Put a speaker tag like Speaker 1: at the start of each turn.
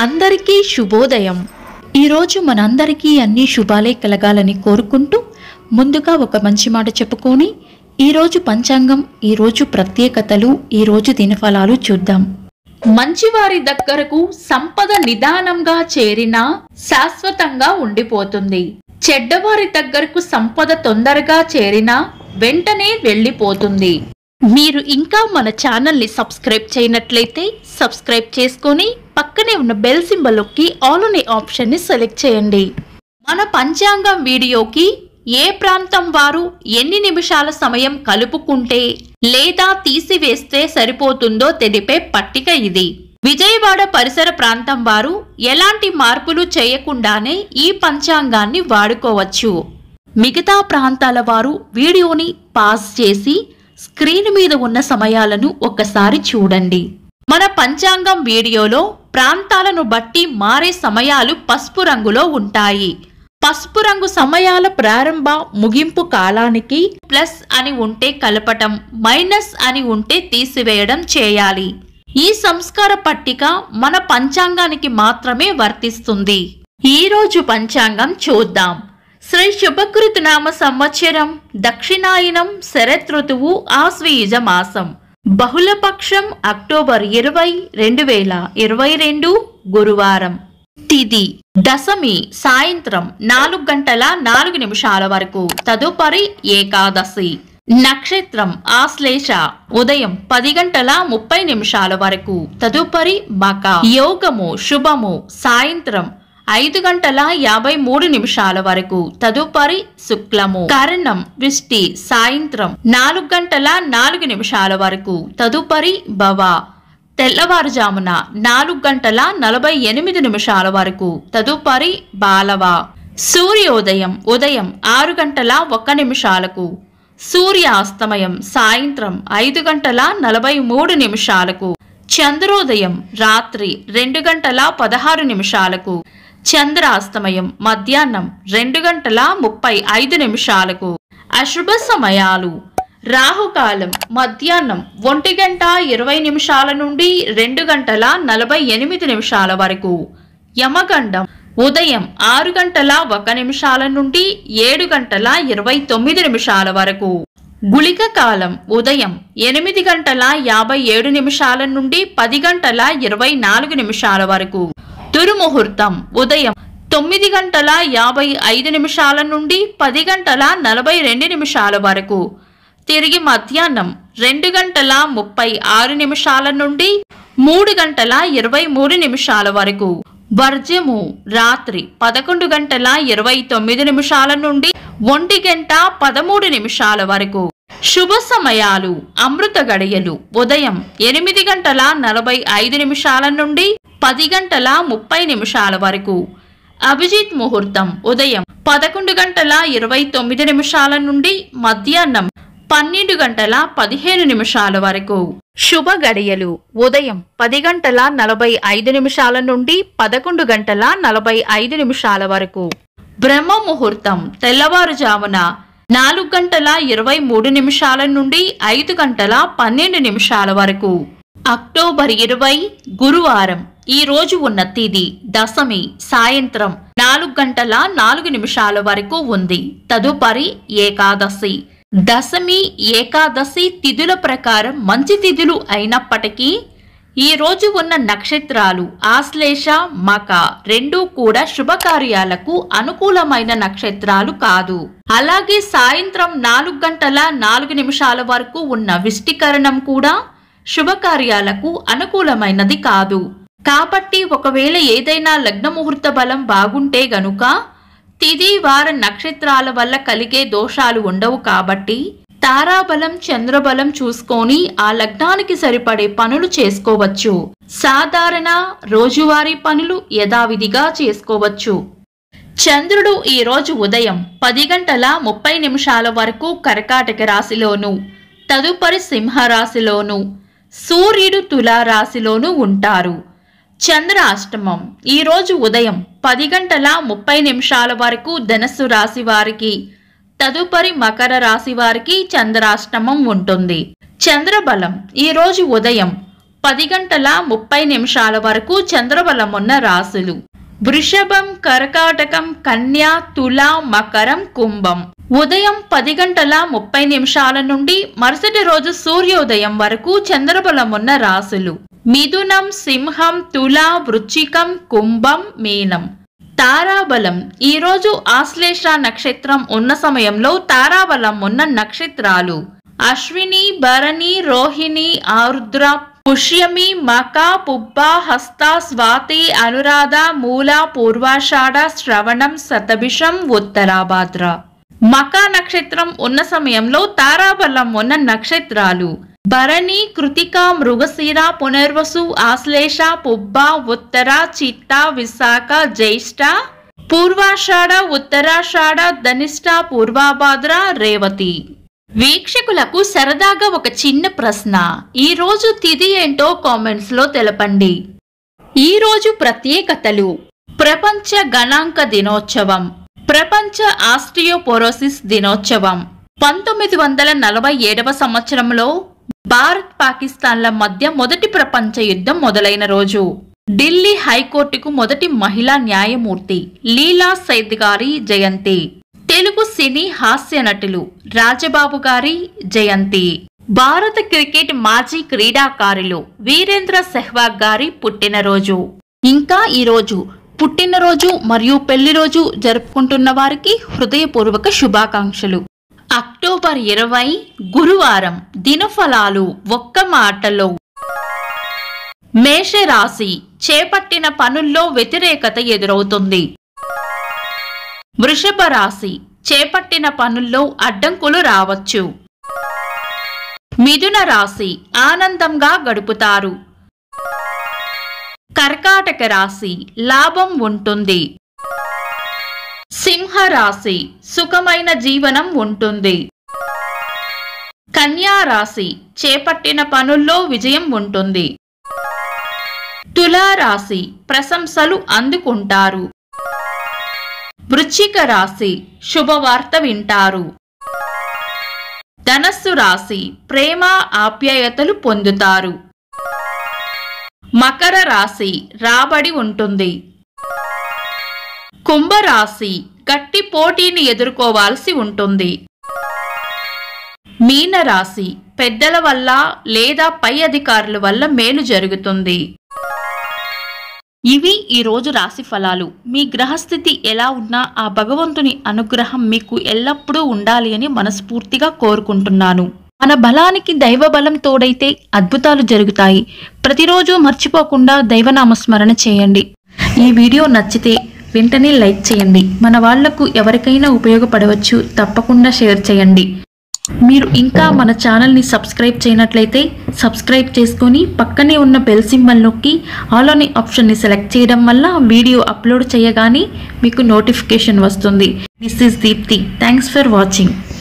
Speaker 1: అందరికీ శుభోదయం ఈరోజు మనందరికీ అన్ని శుభాలే కలగాలని కోరుకుంటూ ముందుగా ఒక మంచి మాట చెప్పుకొని ఈరోజు పంచాంగం ఈరోజు ప్రత్యేకతలు ఈరోజు దినఫలాలు చూద్దాం మంచివారి దగ్గరకు సంపద నిదానంగా చేరినా శాశ్వతంగా ఉండిపోతుంది చెడ్డవారి దగ్గరకు సంపద తొందరగా చేరినా వెంటనే వెళ్ళిపోతుంది మీరు ఇంకా మన ఛానల్ని సబ్స్క్రైబ్ చేయనట్లయితే సబ్స్క్రైబ్ చేసుకొని పక్కనే ఉన్న బెల్ సింబల్ నొక్కి ఆల్ అనే ఆప్షన్ని సెలెక్ట్ చేయండి మన పంచాంగం వీడియోకి ఏ ప్రాంతం వారు ఎన్ని నిమిషాల సమయం కలుపుకుంటే లేదా తీసివేస్తే సరిపోతుందో తెలిపే పట్టిక ఇది విజయవాడ పరిసర ప్రాంతం వారు ఎలాంటి మార్పులు చేయకుండానే ఈ పంచాంగాన్ని వాడుకోవచ్చు మిగతా ప్రాంతాల వారు వీడియోని పాజ్ చేసి స్క్రీన్ మీద ఉన్న సమయాలను ఒక్కసారి చూడండి మన పంచాంగం వీడియోలో ప్రాంతాలను బట్టి మారే సమయాలు పసుపు రంగులో ఉంటాయి పసుపు రంగు సమయాల ప్రారంభ ముగింపు కాలానికి ప్లస్ అని ఉంటే కలపటం మైనస్ అని ఉంటే తీసివేయడం చేయాలి ఈ సంస్కార పట్టిక మన పంచాంగానికి మాత్రమే వర్తిస్తుంది ఈ రోజు పంచాంగం చూద్దాం శ్రీ శుభకృత్ నామ సంవత్సరం దక్షిణాయనం శరతృతువు ఆశ్వయుజ మాసం బహుళపక్షం అక్టోబర్ ఇరవై రెండు వేల ఇరవై రెండు గురువారం తిది దశమి సాయంత్రం నాలుగు గంటల నాలుగు నిమిషాల వరకు తదుపరి ఏకాదశి నక్షత్రం ఆశ్లేష ఉదయం పది గంటల ముప్పై నిమిషాల వరకు తదుపరి మక యోగము శుభము సాయంత్రం ఐదు గంటల యాభై మూడు నిమిషాల వరకు తదుపరి శుక్లము కరణం విష్టి సాయంత్రం నాలుగు గంటల నాలుగు నిమిషాల వరకు తదుపరి భవ తెల్లవారుజామున నాలుగు గంటల నలభై ఎనిమిది నిమిషాల వరకు తదుపరి బాలవ సూర్యోదయం ఉదయం ఆరు గంటల ఒక్క నిమిషాలకు సూర్యాస్తమయం సాయంత్రం ఐదు గంటల నలభై మూడు నిమిషాలకు చంద్రోదయం రాత్రి రెండు గంటల పదహారు నిమిషాలకు చంద్రాస్తమయం మధ్యాహ్నం రెండు గంటల ముప్పై ఐదు నిమిషాలకు అశుభ సమయాలు రాహుకాలం మధ్యాహ్నం ఒంటి గంట ఇరవై నిమిషాల నుండి రెండు గంటల నలభై ఎనిమిది నిమిషాల వరకు యమగండం ఉదయం ఆరు గంటల ఒక నిమిషాల నుండి ఏడు గంటల ఇరవై తొమ్మిది నిమిషాల వరకు గుళిక కాలం ఉదయం ఎనిమిది గంటల యాభై ఏడు నిమిషాల నుండి పది గంటల ఇరవై నాలుగు నిమిషాల వరకు దుర్ముహూర్తం ఉదయం తొమ్మిది గంటల యాభై ఐదు నిమిషాల నుండి పది గంటల నలభై రెండు నిమిషాల వరకు తిరిగి మధ్యాహ్నం రెండు గంటల ముప్పై ఆరు నిమిషాల నుండి మూడు గంటల ఇరవై మూడు నిమిషాల వరకు వర్జము రాత్రి పదకొండు గంటల ఇరవై తొమ్మిది నిమిషాల నుండి ఒంటి గంట పదమూడు నిమిషాల వరకు శుభ సమయాలు అమృత గడియలు ఉదయం ఎనిమిది గంటల నలభై ఐదు నిమిషాల నుండి పది గంటల ముప్పై నిమిషాల వరకు అభిజిత్ ముహూర్తం ఉదయం పదకొండు గంటల ఇరవై తొమ్మిది నిమిషాల నుండి మధ్యాహ్నం పన్నెండు గంటల పదిహేను నిమిషాల వరకు శుభ గడియలు ఉదయం పది గంటల నలభై ఐదు నిమిషాల నుండి పదకొండు గంటల నలభై ఐదు నిమిషాల వరకు బ్రహ్మ ముహూర్తం తెల్లవారుజామున నాలుగు గంటల ఇరవై మూడు నిమిషాల నుండి ఐదు గంటల పన్నెండు నిమిషాల వరకు అక్టోబర్ ఇరవై గురువారం ఈ రోజు ఉన్న తిది దశమి సాయంత్రం నాలుగు గంటల నాలుగు నిమిషాల వరకు ఉంది తదుపరి ఏకాదశి దశమి ఏకాదశి తిథుల ప్రకారం మంచి తిథులు అయినప్పటికీ ఈ రోజు ఉన్న నక్షత్రాలు ఆశ్లేష మక రెండూ కూడా శుభకార్యాలకు అనుకూలమైన నక్షత్రాలు కాదు అలాగే సాయంత్రం నాలుగు గంటల నాలుగు నిమిషాల వరకు ఉన్న విష్టికరణం కూడా శుభకార్యాలకు అనుకూలమైనది కాదు కాబట్టి ఒకవేళ ఏదైనా లగ్న ముహూర్త బలం బాగుంటే గనుక తిది వార నక్షత్రాల వల్ల కలిగే దోషాలు ఉండవు కాబట్టి తారాబలం చంద్రబలం చూసుకొని ఆ లగ్నానికి సరిపడే పనులు చేసుకోవచ్చు సాధారణ రోజువారీ పనులు యథావిధిగా చేసుకోవచ్చు చంద్రుడు ఈ రోజు ఉదయం పది గంటల ముప్పై నిమిషాల వరకు కర్కాటక రాశిలోను తదుపరి సింహరాశిలోను సూర్యుడు తులారాశిలోను ఉంటారు చంద్రాష్టమం ఈ రోజు ఉదయం పది గంటల ముప్పై నిమిషాల వరకు ధనస్సు రాశి వారికి తదుపరి మకర రాశి వారికి చంద్రాష్టమం ఉంటుంది చంద్రబలం ఈ రోజు ఉదయం పది గంటల ముప్పై నిమిషాల వరకు చంద్రబలం ఉన్న రాశులు వృషభం కర్కాటకం కన్యా తుల మకరం కుంభం ఉదయం పది గంటల ముప్పై నిమిషాల నుండి మరుసటి రోజు సూర్యోదయం వరకు చంద్రబలం ఉన్న రాశులు మిథునం సింహం తుల వృచ్చికం కుంభం మీనం తారాబలం ఈ రోజు ఆశ్లేష నక్షత్రం ఉన్న సమయంలో తారాబలం ఉన్న నక్షత్రాలు అశ్విని భరణి రోహిణి ఆరుద్ర పుష్యమి మక పుబ్బ హస్త స్వాతి అనురాధ మూల పూర్వాషాఢ శ్రవణం శతభిషం ఉత్తరాభాద్ర మక నక్షత్రం ఉన్న సమయంలో తారాబలం ఉన్న నక్షత్రాలు భరణి కృతిక మృగశిర పునర్వసు ఆశ్లేష పుబ్బ ఉత్తర చిత్త విశాఖ జ్యేష్ఠ పూర్వాషాఢ ఉత్తరాషాఢ ధనిష్ట పూర్వాభాద్ర రేవతి వీక్షకులకు సరదాగా ఒక చిన్న ప్రశ్న ఈ రోజు తిథి ఏంటో కామెంట్స్ లో తెలపండి ఈ రోజు ప్రత్యేకతలు ప్రపంచ గణాంక దినోత్సవం ప్రపంచ ఆస్టియోపోరోసిస్ దినోత్సవం పంతొమ్మిది వందల నలభై ఏడవ సంవత్సరంలో భారత్ పాకిస్తాన్ల మధ్య మొదటి ప్రపంచ యుద్ధం మొదలైన రోజు ఢిల్లీ హైకోర్టుకు మొదటి మహిళా న్యాయమూర్తి లీలా సైద్ గారి జయంతి తెలుగు సినీ హాస్య నటులు రాజబాబు గారి జయంతి భారత క్రికెట్ మాజీ క్రీడాకారులు వీరేంద్ర సెహ్వాగ్ గారి పుట్టినరోజు ఇంకా ఈరోజు పుట్టినరోజు మరియు పెళ్లి రోజు జరుపుకుంటున్న వారికి హృదయపూర్వక శుభాకాంక్షలు అక్టోబర్ ఇరవై గురువారం దినఫలాలు ఒక్క మాటలో మేషరాశి చేపట్టిన పనుల్లో వ్యతిరేకత ఎదురవుతుంది వృషభ రాశి చేపట్టిన పనుల్లో అడ్డంకులు రావచ్చు మిథున రాశి ఆనందంగా గడుపుతారు కర్కాటక రాశి లాభం ఉంటుంది సింహ రాశి సుఖమైన జీవనం ఉంటుంది కన్యా రాశి చేపట్టిన పనుల్లో విజయం ఉంటుంది తులా రాశి ప్రశంసలు అందుకుంటారు వృశ్చిక రాశి శుభవార్త వింటారు ధనస్సు రాశి ప్రేమ ఆప్యాయతలు పొందుతారు మకర రాశి రాబడి ఉంటుంది కుంభరాశి గట్టి పోటీని ఎదుర్కోవాల్సి ఉంటుంది మీనరాశి పెద్దల వల్ల లేదా పై అధికారుల వల్ల మేలు జరుగుతుంది ఇవి ఈ రోజు రాశి ఫలాలు మీ గ్రహస్థితి ఎలా ఉన్నా ఆ భగవంతుని అనుగ్రహం మీకు ఎల్లప్పుడూ ఉండాలి అని మనస్ఫూర్తిగా కోరుకుంటున్నాను మన బలానికి దైవ బలం తోడైతే అద్భుతాలు జరుగుతాయి ప్రతిరోజు మర్చిపోకుండా దైవనామస్మరణ చేయండి ఈ వీడియో నచ్చితే వెంటనే లైక్ చేయండి మన వాళ్లకు ఎవరికైనా ఉపయోగపడవచ్చు తప్పకుండా షేర్ చేయండి మీరు ఇంకా మన ఛానల్ని సబ్స్క్రైబ్ చేయనట్లయితే సబ్స్క్రైబ్ చేసుకొని పక్కనే ఉన్న బెల్ సింబల్ నొక్కి ఆల్ అనే ఆప్షన్ని సెలెక్ట్ చేయడం వల్ల వీడియో అప్లోడ్ చేయగానే మీకు నోటిఫికేషన్ వస్తుంది this is Deepthi thanks for watching